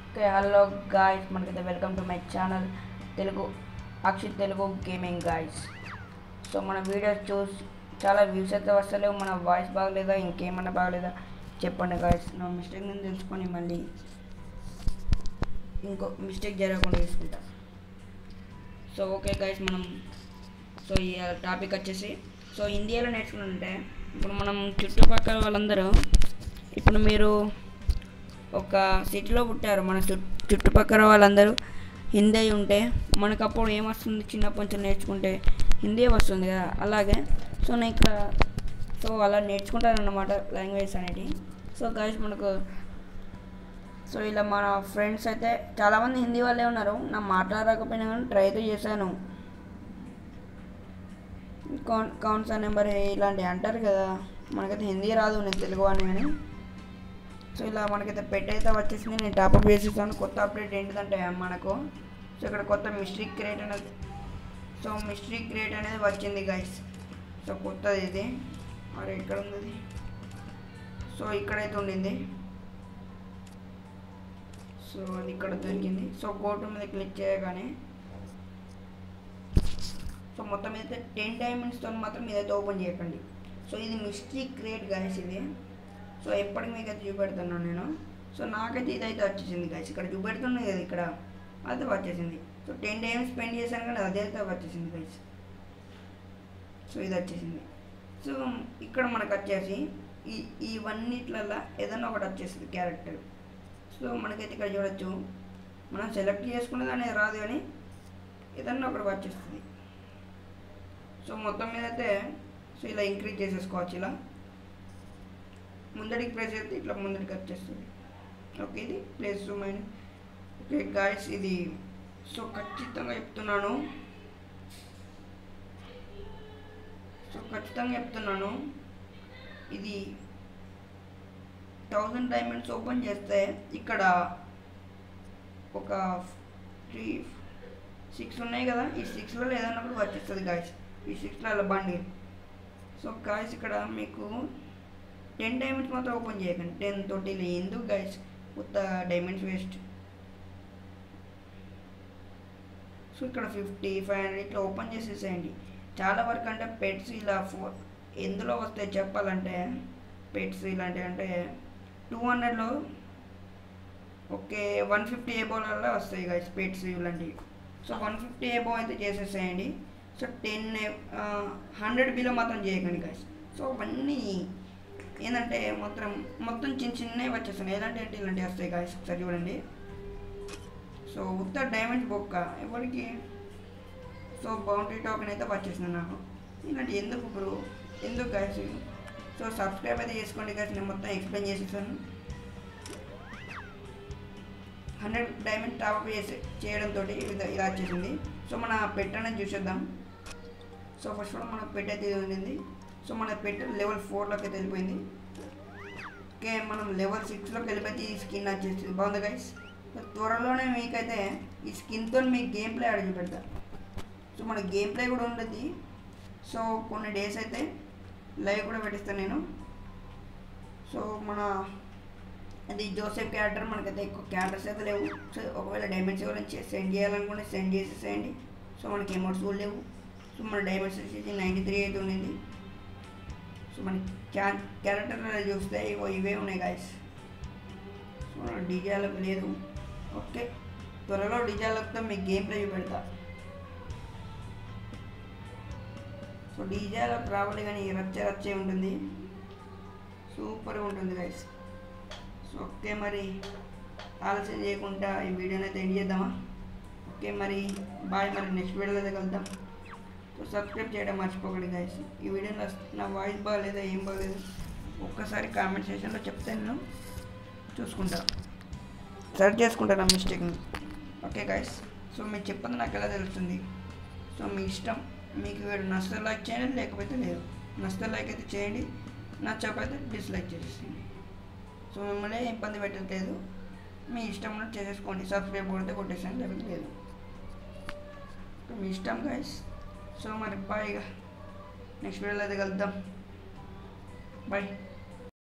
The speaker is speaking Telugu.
ఓకే హలో గాయస్ మనకైతే welcome to my channel Telugu Akshith Telugu gaming guys so మన వీడియోస్ చూసి చాలా వ్యూస్ అయితే వస్తలేవు మన వాయిస్ బాగలేదా ఇంకేమన్నా బాగలేదా చెప్పండి గాయస్ నా మిస్టేక్ నేను తెలుసుకొని మళ్ళీ ఇంకో మిస్టేక్ జరగకుండా తీసుకుంటా సో ఓకే గాయస్ మనం సో ఈ టాపిక్ వచ్చేసి సో హిందీలో నేర్చుకుంటే ఇప్పుడు మనం చుట్టుపక్కల వాళ్ళందరూ ఇప్పుడు మీరు ఒక సిటీలో పుట్టారు మన చుట్ చుట్టుపక్కల వాళ్ళందరూ హిందీ ఉంటే మనకు అప్పుడు ఏమొస్తుంది చిన్నప్పటి నుంచి నేర్చుకుంటే హిందీ వస్తుంది కదా అలాగే సో నేను ఇక్కడ సో అలా నేర్చుకుంటానన్నమాట లాంగ్వేజ్ అనేది సో గాయస్ మనకు సో ఇలా మన ఫ్రెండ్స్ అయితే చాలామంది హిందీ వాళ్ళే ఉన్నారు నా మాట్లాడకపోయినా కానీ ట్రై అయితే చేశాను కౌన్ కౌన్సా నెంబర్ ఇలాంటివి అంటారు కదా మనకైతే హిందీ రాదు నేను తెలుగు అని కానీ సో ఇలా మనకైతే పెట్ అయితే వచ్చేసింది నేను టాప్అప్ చేసేసాను కొత్త అప్డేట్ ఏంటిదంటే మనకు సో ఇక్కడ కొత్త మిస్టరీ క్రియేట్ అనేది సో మిస్టరీ క్రియేట్ అనేది వచ్చింది గైస్ సో కొత్తది ఇది మరి ఎక్కడ ఉంది ఇది? సో ఇక్కడైతే ఉండింది సో అది ఇక్కడ దొరికింది సో గోటు మీద క్లిక్ చేయగానే సో మొత్తం అయితే టెన్ డైమండ్స్తో మాత్రం ఇదైతే ఓపెన్ చేయకండి సో ఇది మిస్టరీ క్రియేట్ గైస్ ఇది సో ఎప్పటికి మీకు అయితే చూపెడుతున్నాను నేను సో నాకైతే ఇదైతే వచ్చేసింది గైస్ ఇక్కడ చూపెడుతున్నాయి కదా ఇక్కడ అదే వచ్చేసింది సో టెన్ టైమ్స్ స్పెండ్ చేశాను కానీ అదే అయితే వచ్చేసింది గైస్ సో ఇది వచ్చేసింది సో ఇక్కడ మనకు వచ్చేసి ఈ ఇవన్నిట్లల్లో ఏదైనా ఒకటి వచ్చేసింది క్యారెక్టర్ సో మనకైతే ఇక్కడ చూడొచ్చు మనం సెలెక్ట్ చేసుకునేది అనేది రాదు కానీ ఏదన్నా ఒకటి వచ్చేస్తుంది సో మొత్తం మీద అయితే సో ఇలా ఇంక్రీజ్ చేసేసుకోవచ్చు ఇలా ముందడికి ప్రెస్ చేస్తే ఇట్లా ముందడికి వచ్చేస్తుంది ఓకే ఇది ప్లస్ మైనస్ ఓకే గాయస్ ఇది సో ఖచ్చితంగా చెప్తున్నాను సో ఖచ్చితంగా చెప్తున్నాను ఇది థౌజండ్ డైమండ్స్ ఓపెన్ చేస్తే ఇక్కడ ఒక త్రీ సిక్స్ ఉన్నాయి కదా ఈ సిక్స్లో ఏదైనా కూడా వచ్చేస్తుంది గాయస్ ఈ సిక్స్లో అలా బండి సో గాయస్ ఇక్కడ మీకు టెన్ డైమండ్స్ మాత్రం ఓపెన్ చేయకండి టెన్ తోటి ఎందుకు గైస్ కొత్త డైమండ్స్ వేస్ట్ సో ఇక్కడ ఫిఫ్టీ ఫైవ్ హండ్రెడ్ ఇట్లా ఓపెన్ చేసేసేయండి చాలా వరకు అంటే పెట్స్ ఇలా ఫో ఎందులో వస్తాయి చెప్పాలంటే పెట్స్ ఇలాంటివి అంటే టూ హండ్రెడ్లో ఓకే వన్ ఫిఫ్టీ ఏబోలలో వస్తాయి గైస్ పెట్స్ ఇలాంటివి సో వన్ ఫిఫ్టీ ఏబో అయితే చేసేసేయండి సో టెన్ హండ్రెడ్ బిలో మాత్రం చేయకండి గైస్ సో అవన్నీ ఏంటంటే మొత్తం మొత్తం చిన్న చిన్నవి వచ్చేస్తున్నాయి ఎలాంటి అంటే ఇలాంటివి వస్తాయి గాయస్ ఒకసారి చూడండి సో ఉత్త డైమండ్ బొక్క ఎవరికి సో బౌండరీ టోకెన్ అయితే వచ్చేసింది నాకు ఇలాంటి ఎందుకు బ్రో ఎందుకు గాయస్ సో సబ్స్క్రైబ్ అయితే చేసుకోండి గాయస్ నేను మొత్తం ఎక్స్ప్లెయిన్ చేసేసాను హండ్రెడ్ డైమండ్ టాప్ చేసి చేయడంతో ఇలా వచ్చేసింది సో మన పెట్ అనేది చూసేద్దాం సో ఫస్ట్ ఆఫ్ ఆల్ మన పెట్ అయితే ఇది ఉండింది సో మన పెట్ లెవెల్ ఫోర్లోకి అయితే వెళ్ళిపోయింది ఓకే మనం లెవెల్ సిక్స్లోకి వెళ్ళిపోతే ఈ స్కిన్ వచ్చేస్తుంది బాగుంది గైస్ త్వరలోనే మీకైతే ఈ స్కిన్తో మీకు గేమ్ ప్లే ఆడి చూపెడతా సో మన గేమ్ ప్లే కూడా ఉండదు సో కొన్ని డేస్ అయితే లైవ్ కూడా పెట్టిస్తాను నేను సో మన అది జోసెఫ్ క్యారెక్టర్ మనకైతే ఎక్కువ క్యారెక్టర్స్ అయితే లేవు సో ఒకవేళ డైమండ్స్ గురించి సెండ్ చేయాలనుకుంటే సెండ్ చేసేసేయండి సో మనకి అమౌంట్స్ కూడా లేవు సో మన డైమండ్స్ వచ్చేసి నైంటీ త్రీ అయితే ఉండింది సో మన క్యా క్యారెక్టర్ చూస్తే ఇగో ఇవే ఉన్నాయి గాయస్ సో డీజేలకు లేదు ఓకే త్వరలో డీజేలతో మీకు గేమ్ ప్లే చూపెడతా సో డీజేలకు రావాలి కానీ రచ్చ రచ్చే ఉంటుంది సూపర్గా ఉంటుంది గైస్ సో ఓకే మరి ఆలస్యం చేయకుండా ఈ వీడియోని అయితే ఎండ్ చేద్దామా ఓకే మరి బాయ్ మరి నెక్స్ట్ వీడియోలో అయితే కలుద్దాం సో సబ్స్క్రైబ్ చేయడం మర్చిపోకండి గైస్ ఈ వీడియోలో నా వాయిస్ బాగాలేదా ఏం బాగాలేదు ఒక్కసారి కామెంట్ సెక్షన్లో చెప్తే నేను చూసుకుంటా సరి చేసుకుంటా నా మిస్టేక్ని ఓకే గైస్ సో మీరు చెప్పండి నాకు ఎలా తెలుస్తుంది సో మీ ఇష్టం మీకు వీడు నచ్చితే లైక్ చేయండి లేకపోతే లేదు నచ్చితే లైక్ అయితే చేయండి నచ్చకపోతే డిస్లైక్ చేసేయండి సో మిమ్మల్ని ఇబ్బంది పెట్టట్లేదు మీ ఇష్టం ఉన్నట్టు చేసేసుకోండి సబ్స్క్రైబ్ కొడితే కొట్టేసాను లేకపోతే లేదు మీ ఇష్టం గైస్ సో మరి బాయ్ నెక్స్ట్ వీడియోలో అయితే కలుద్దాం బాయ్